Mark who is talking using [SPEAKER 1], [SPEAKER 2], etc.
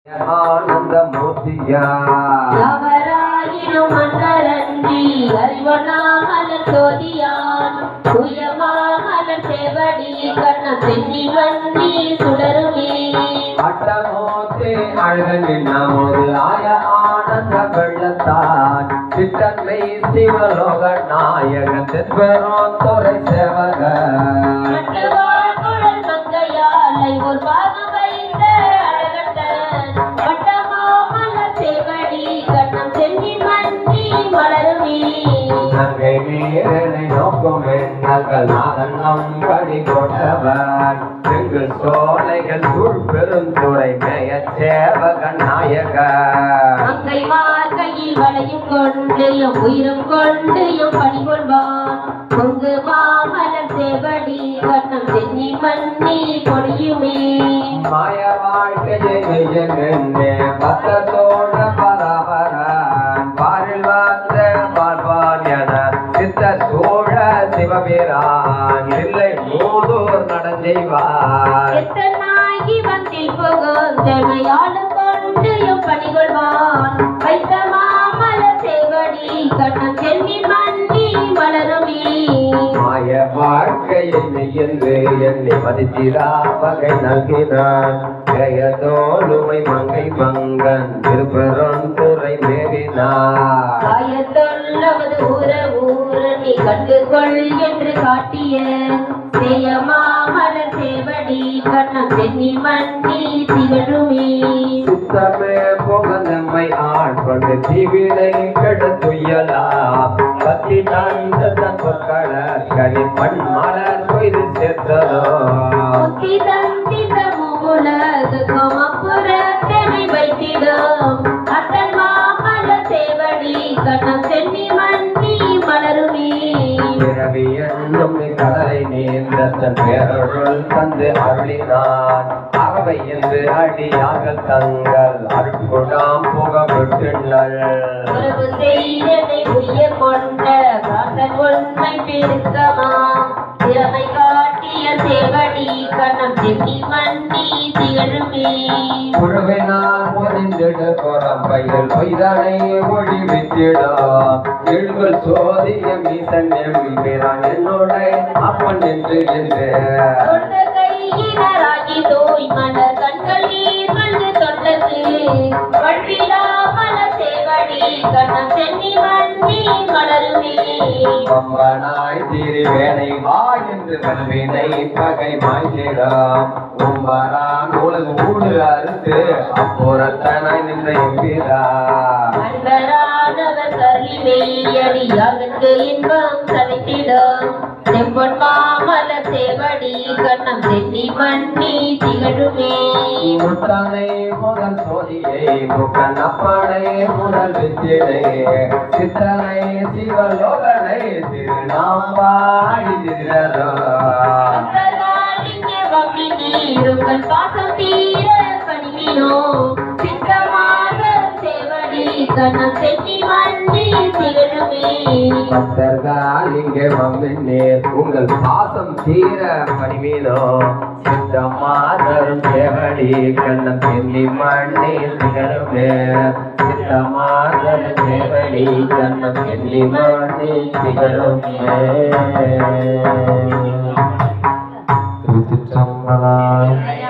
[SPEAKER 1] ஆனந்த மூர்த்தியா
[SPEAKER 2] யாவராயினும் மன்னரன்றி அறிவனாமல சோதியான் துயமாமல செவடி கண்ண சென்னி வண்டி சுடருமே
[SPEAKER 1] அட்டமோத்தே அழகன் நமது ஆய ஆனந்த வெள்ளத்தான் சித்தன்மை சிவலோக நாயகன் தென்பெறும் துறை சேவகன்
[SPEAKER 2] மற்றவாள் குழல் மங்கையாலை ஒரு பாகம் வைத்த அழகட்டன் வட்டமாமல செவடி கண்ணம் சென்னி வண்டி மலருமே
[SPEAKER 1] நங்கை வீரனை நோக்கும் எண்ணங்கள் நாதன் நம்படி கொண்டவன் செங்கு சோலைகள் சூழ் பெருந்துறை மேய சேவகன் நாயகன்
[SPEAKER 2] மங்கை மார்கையில் வளையும் கொண்டு எம் உயிரும் கொண்டு எம் பணி கொள்வான் பொங்கு மாமலர் சேவடி கண்ணம் சென்னி மண்ணி பொழியுமே
[SPEAKER 1] மாய வாழ்க்கையை மெய்யென்னே பத்தத்தோட பரவரன் பாரில் வந்த பார்வான் என சித்த சோழ சிவபிரான் இல்லை மூதூர் நடந்தெய்வார்
[SPEAKER 2] எத்தனாகி வந்தில் போகும் திறமையாலும் கொண்டு எம் பணி கொள்வான் வைத்த மாமலர் சேவடி கண்ணம் சென்னி மண்ணி மலருமே
[SPEAKER 1] மாய வாழ்க்கையை மெய்யென்று என்னை மதித்திரா வகை நல்கினான் ஜெயதோலுமை மங்கை மங்கன் திருப்பெரும் துறை மேவினார்
[SPEAKER 2] காயத்தொல்லவது ஊர ஊர நீ கண்டுகொள் என்று காட்டிய சேயமாமலர் சேவடி கண்ணம் சென்னி மண்ணி திகழுமே
[SPEAKER 1] சுத்தமே புகழமை ஆட்கொண்டு தீவினை கெடுத்துயலாம் பத்தி தந்த தற்பக்கள கனி பண் மலர் கொய்து சேர்த்ததோ
[SPEAKER 2] முத்தி தந்தித மூலகுக்கும் அப்புறத்தனை வைத்திடும் அத்தன் மாமலர் சேவடி கண்ணம் சென்னி மண்ணி மலருமே
[SPEAKER 1] பிறவி என்னும் கடலை நீந்த தன் பேரருள் தந்து அருளினான் அறவை என்று அடியாக தங்கள் அருட்குடாம் புக விட்டுள்ளள்
[SPEAKER 2] உறவு செய்ததை உரிய கொண்ட காத்தன் உண்மை பெருக்கமா திறமை காட்டிய சேவடி கண்ணம் சென்னி மண்ணி திகழுமே
[SPEAKER 1] குழுவினால் பொதிந்திடு குரம்பையில் பொய்தனை ஒளி வித்திடும் எழுகள் சோதிய மீசன் எம்பிரான் என்னோட அப்பன் என்று என்று
[SPEAKER 2] தொண்ட கையினராகி தோய் மலர் கண்கள் நீர் மல்கு தொண்டது வழியிலாமல சேவடி கண்ணம் சென்னி மண்ணி மலருமே
[SPEAKER 1] பம்பனாய் திரிவேனை வா என்று வல்வினை பகை மாய்ச்சிடம் உம்பரான் உலகு ஊடு அறுத்து அப்புறத்தனாய் நின்ற எம்பிரா
[SPEAKER 2] அன்பரானவர் கருளி மெய்யடியாருக்கு இன்பம் தலைத்திடும் செம்பொன் மாமலர் சேவடி கண்ணம் சென்னி மண்ணி திகழுமே
[SPEAKER 1] முத்தனை முதல் சோதியை முக்கன் அப்பனை முதல் வித்தியை சித்தனை சிவலோகனை திருநாம்பாடி திரரோ
[SPEAKER 2] அந்தகாலிங்க வம்மி நீருங்கள் பாசம் தீர பணிவினோ சித்தமாக சேவடி கண்ணம் சென்னி மண்ணி திகழுமே
[SPEAKER 1] பக்தர்கள் இங்கே வந்தேன் உங்கள் பாசம் தீர பணிவீனோ சித்தமாதரும் சேவடி கண்ணம் செல்லி மண்ணி திகழுமே சித்தமாதரும் சேவடி கண்ணம் செல்லி மண்ணி திகழுமே திருச்சிற்றம்பலம்